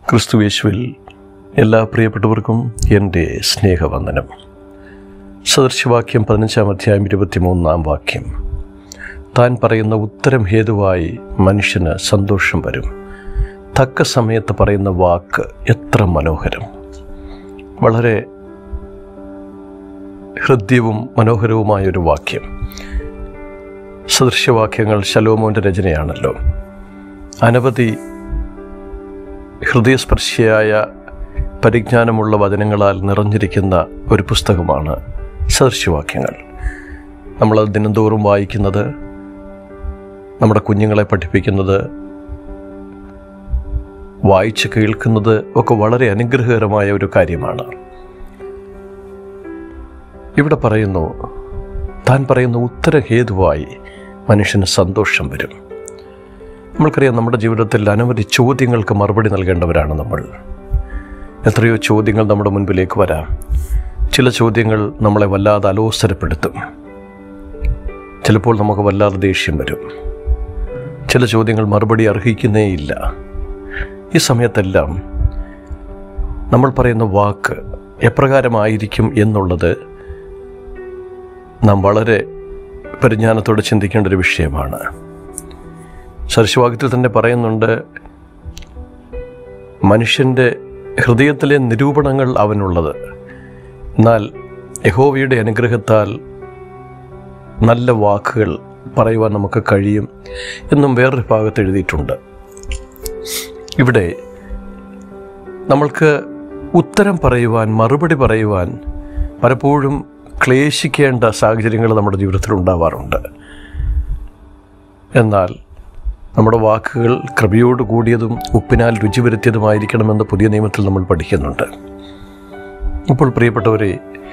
ക്രിസ്തുവേശുവിൽ എല്ലാ പ്രിയപ്പെട്ടവർക്കും എൻ്റെ സ്നേഹവന്ദനം സദൃശവാക്യം പതിനഞ്ചാം അധ്യായം ഇരുപത്തിമൂന്നാം വാക്യം താൻ പറയുന്ന ഉത്തരം ഹേതുവായി മനുഷ്യന് സന്തോഷം വരും തക്ക സമയത്ത് പറയുന്ന വാക്ക് എത്ര മനോഹരം വളരെ ഹൃദ്യവും മനോഹരവുമായൊരു വാക്യം സദൃശവാക്യങ്ങൾ ശലോമോൻ്റെ രചനയാണല്ലോ അനവധി ഹൃദയസ്പർശിയായ പരിജ്ഞാനമുള്ള വചനങ്ങളാൽ നിറഞ്ഞിരിക്കുന്ന ഒരു പുസ്തകമാണ് സദൃശവാക്യങ്ങൾ നമ്മളത് ദിനംതോറും വായിക്കുന്നത് നമ്മുടെ കുഞ്ഞുങ്ങളെ പഠിപ്പിക്കുന്നത് വായിച്ച് കേൾക്കുന്നത് ഒക്കെ വളരെ അനുഗ്രഹകരമായ ഒരു കാര്യമാണ് ഇവിടെ പറയുന്നു താൻ പറയുന്ന ഉത്തരഹേതുവായി മനുഷ്യന് സന്തോഷം വരും നമ്മൾക്കറിയാം നമ്മുടെ ജീവിതത്തിൽ അനവധി ചോദ്യങ്ങൾക്ക് മറുപടി നൽകേണ്ടവരാണ് നമ്മൾ എത്രയോ ചോദ്യങ്ങൾ നമ്മുടെ മുൻപിലേക്ക് വരാം ചില ചോദ്യങ്ങൾ നമ്മളെ വല്ലാതെ അലോസരപ്പെടുത്തും ചിലപ്പോൾ നമുക്ക് വല്ലാതെ ദേഷ്യം വരും ചില ചോദ്യങ്ങൾ മറുപടി അർഹിക്കുന്നേയില്ല ഈ സമയത്തെല്ലാം നമ്മൾ പറയുന്ന വാക്ക് എപ്രകാരമായിരിക്കും എന്നുള്ളത് നാം വളരെ പരിജ്ഞാനത്തോടെ ചിന്തിക്കേണ്ട ഒരു വിഷയമാണ് സരസ്വാക്യത്തിൽ തന്നെ പറയുന്നുണ്ട് മനുഷ്യൻ്റെ ഹൃദയത്തിലെ നിരൂപണങ്ങൾ അവനുള്ളത് എന്നാൽ യഹോവയുടെ അനുഗ്രഹത്താൽ നല്ല വാക്കുകൾ പറയുവാൻ നമുക്ക് കഴിയും എന്നും വേറൊരു ഭാഗത്ത് എഴുതിയിട്ടുണ്ട് ഇവിടെ നമ്മൾക്ക് ഉത്തരം പറയുവാൻ മറുപടി പറയുവാൻ പലപ്പോഴും ക്ലേശിക്കേണ്ട സാഹചര്യങ്ങൾ നമ്മുടെ ജീവിതത്തിൽ ഉണ്ടാവാറുണ്ട് എന്നാൽ നമ്മുടെ വാക്കുകൾ കൃപയോട് കൂടിയതും ഉപ്പിനാൽ രുചി വരുത്തിയതുമായിരിക്കണമെന്ന് പുതിയ നിയമത്തിൽ നമ്മൾ പഠിക്കുന്നുണ്ട് ഇപ്പോൾ പ്രിയപ്പെട്ടവരെ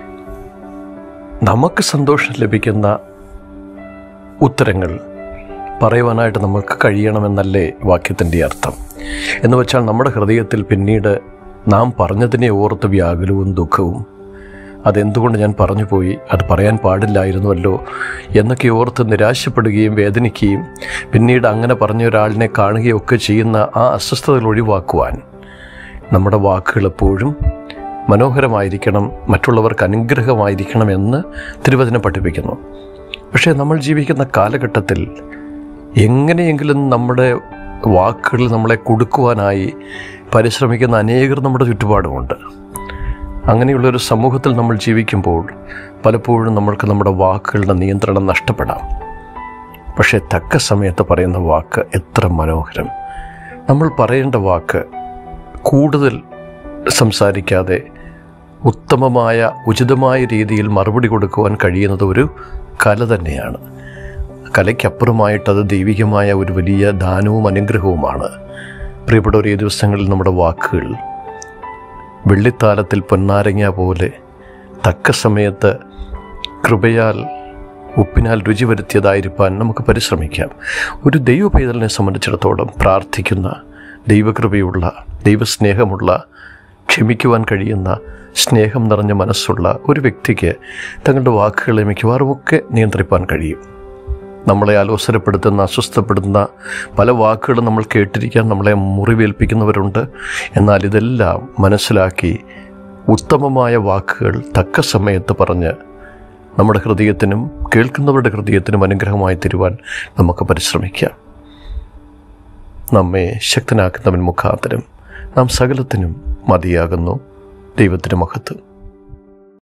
നമുക്ക് സന്തോഷം ലഭിക്കുന്ന ഉത്തരങ്ങൾ പറയുവാനായിട്ട് നമുക്ക് കഴിയണമെന്നല്ലേ വാക്യത്തിൻ്റെ അർത്ഥം എന്ന് വെച്ചാൽ നമ്മുടെ ഹൃദയത്തിൽ പിന്നീട് നാം പറഞ്ഞതിനെ ഓർത്ത് വ്യാകുലവും ദുഃഖവും അതെന്തുകൊണ്ട് ഞാൻ പറഞ്ഞു പോയി അത് പറയാൻ പാടില്ലായിരുന്നുവല്ലോ എന്നൊക്കെ ഓർത്ത് നിരാശപ്പെടുകയും വേദനിക്കുകയും പിന്നീട് അങ്ങനെ പറഞ്ഞ ഒരാളിനെ കാണുകയൊക്കെ ചെയ്യുന്ന ആ അസ്വസ്ഥതകൾ ഒഴിവാക്കുവാൻ നമ്മുടെ വാക്കുകൾ എപ്പോഴും മനോഹരമായിരിക്കണം മറ്റുള്ളവർക്ക് അനുഗ്രഹമായിരിക്കണം എന്ന് തിരുവചനം പഠിപ്പിക്കുന്നു പക്ഷേ നമ്മൾ ജീവിക്കുന്ന കാലഘട്ടത്തിൽ എങ്ങനെയെങ്കിലും നമ്മുടെ വാക്കുകൾ നമ്മളെ കൊടുക്കുവാനായി പരിശ്രമിക്കുന്ന അനേകർ നമ്മുടെ ചുറ്റുപാടുമുണ്ട് അങ്ങനെയുള്ളൊരു സമൂഹത്തിൽ നമ്മൾ ജീവിക്കുമ്പോൾ പലപ്പോഴും നമ്മൾക്ക് നമ്മുടെ വാക്കുകളുടെ നിയന്ത്രണം നഷ്ടപ്പെടാം പക്ഷേ തക്ക സമയത്ത് പറയുന്ന വാക്ക് എത്ര മനോഹരം നമ്മൾ പറയേണ്ട വാക്ക് കൂടുതൽ സംസാരിക്കാതെ ഉത്തമമായ ഉചിതമായ രീതിയിൽ മറുപടി കൊടുക്കുവാൻ കഴിയുന്നത് ഒരു കല തന്നെയാണ് കലയ്ക്കപ്പുറമായിട്ടത് ദൈവികമായ ഒരു വലിയ ദാനവും അനുഗ്രഹവുമാണ് പ്രിയപ്പെട്ടവർ ഈ ദിവസങ്ങളിൽ നമ്മുടെ വാക്കുകൾ വെള്ളിത്താലത്തിൽ പൊന്നാരങ്ങ പോലെ തക്ക സമയത്ത് കൃപയാൽ ഉപ്പിനാൽ രുചി വരുത്തിയതായിരിക്കാൻ നമുക്ക് പരിശ്രമിക്കാം ഒരു ദൈവ പൈതലിനെ സംബന്ധിച്ചിടത്തോളം പ്രാർത്ഥിക്കുന്ന ദൈവകൃപയുള്ള ദൈവസ്നേഹമുള്ള ക്ഷമിക്കുവാൻ കഴിയുന്ന സ്നേഹം നിറഞ്ഞ മനസ്സുള്ള ഒരു വ്യക്തിക്ക് തങ്ങളുടെ വാക്കുകളെ മിക്കവാറുമൊക്കെ നിയന്ത്രിപ്പാൻ കഴിയും നമ്മളെ അലോസരപ്പെടുത്തുന്ന അസ്വസ്ഥപ്പെടുത്തുന്ന പല വാക്കുകളും നമ്മൾ കേട്ടിരിക്കാൻ നമ്മളെ മുറിവേൽപ്പിക്കുന്നവരുണ്ട് എന്നാൽ ഇതെല്ലാം മനസ്സിലാക്കി ഉത്തമമായ വാക്കുകൾ തക്ക സമയത്ത് പറഞ്ഞ് നമ്മുടെ ഹൃദയത്തിനും കേൾക്കുന്നവരുടെ ഹൃദയത്തിനും അനുഗ്രഹമായി തരുവാൻ നമുക്ക് പരിശ്രമിക്കാം നമ്മെ ശക്തനാക്കുന്നവൻ മുഖാന്തരം നാം സകലത്തിനും മതിയാകുന്നു ദൈവത്തിന് മഹത്വം